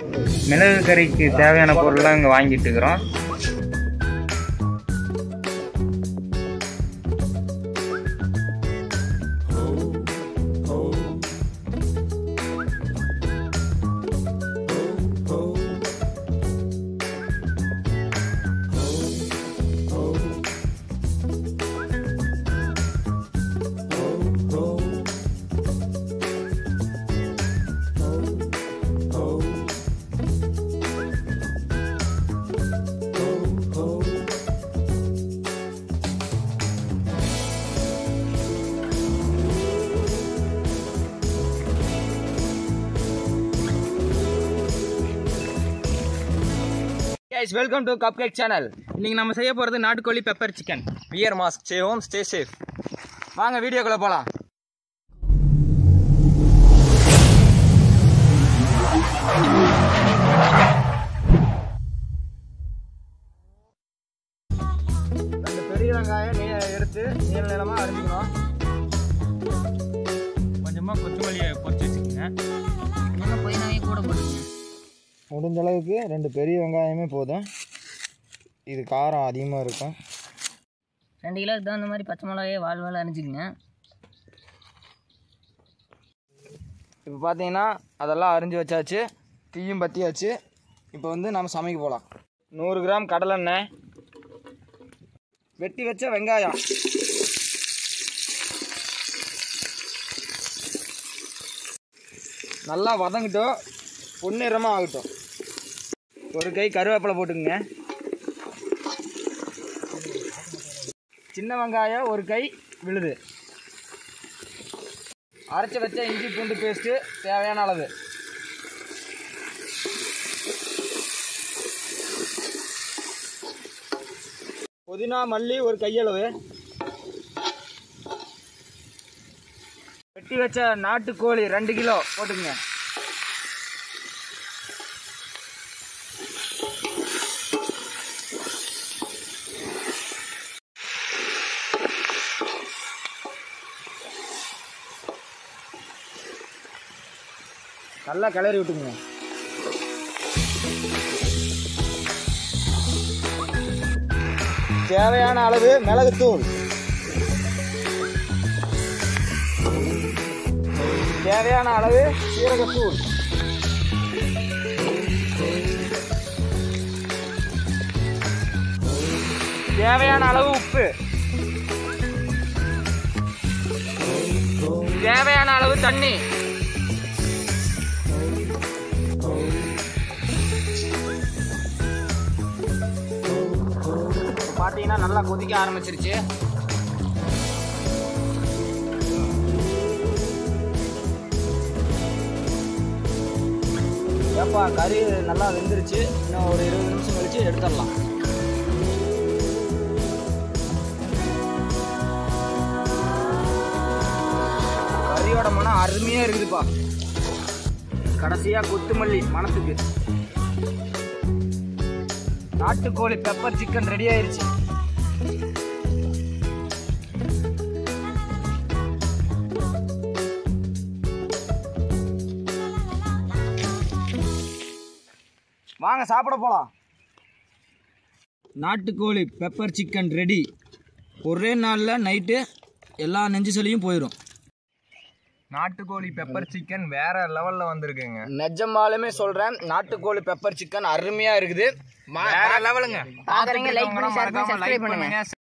மிளகு கறிக்கு தேவையான பொருள்லாம் இங்கே வாங்கிட்டு இருக்கிறோம் guys welcome to cupcake channel இன்னைக்கு நம்ம செய்ய போகிறது நாட்டுக்கோழி pepper chicken wear mask stay home stay safe வாங்க வீடியோக்குள்ள போகலாம் ரெண்டு பெரிய வெங்காயம் நீ எடுத்து நீள நீளமாக அரிஞ்சிக்கணும் கொஞ்சமாக கொத்தமல்லியை பொறிச்சு வச்சுக்கோங்க இன்னும் புதினாவே கூட போட்டுக்கங்க முடிஞ்ச அளவுக்கு ரெண்டு பெரிய வெங்காயமே போதும் இது காரம் அதிகமாக இருக்கும் ரெண்டு கிலோக்கு தகுந்த மாதிரி பச்சை மிளகாயே வால் வால் அரைஞ்சிக்கங்க இப்போ பார்த்தீங்கன்னா அதெல்லாம் அரிஞ்சு வச்சாச்சு தீயும் பற்றியாச்சு இப்போ வந்து நம்ம சமைக்க போகலாம் நூறு கிராம் கடலெண்ணெய் வெட்டி வச்ச வெங்காயம் நல்லா வதங்கட்டும் பொன்னிறமாக ஆகட்டும் ஒரு கை கருவேப்பிலை போட்டுக்குங்க சின்ன வெங்காயம் ஒரு கை விழுது அரைச்சி வச்ச இஞ்சி பூண்டு பேஸ்ட்டு தேவையான அளவு புதினா மல்லி ஒரு கையளவு வெட்டி வச்ச நாட்டுக்கோழி ரெண்டு கிலோ போட்டுக்கங்க நல்லா கிளறி விட்டுக்குங்க தேவையான அளவு மிளகுத்தூள் தேவையான அளவு சீரகத்தூள் தேவையான அளவு உப்பு தேவையான அளவு தண்ணி இப்போ பார்த்தீங்கன்னா நல்லா கொதிக்க ஆரம்பிச்சிருச்சு ஏப்பா கறி நல்லா வெந்துருச்சு இன்னும் ஒரு இருபது நிமிஷம் கழிச்சு எடுத்துடலாம் கறியோட மனம் அருமையாக இருக்குதுப்பா கடைசியாக கொத்துமல்லி மனத்துக்கு நாட்டுக்கோழி பெப்பர் சிக்கன் ரெடி ஆயிருச்சு வாங்க சாப்பிட போலாம் நாட்டுக்கோழி பெப்பர் சிக்கன் ரெடி ஒரே நாளில் நைட்டு எல்லா நெஞ்சு சளியும் போயிடும் நாட்டுக்கோழி பெப்பர் சிக்கன் வேற லெவல்ல வந்திருக்குங்க நிஜமாலுமே சொல்றேன் நாட்டுக்கோழி பெப்பர் சிக்கன் அருமையா இருக்குது வேற லெவலுங்க பார்க்குறீங்க லைக் பண்ணி ஷேர் பண்ணி சப்ஸ்கிரைப் பண்ணுங்க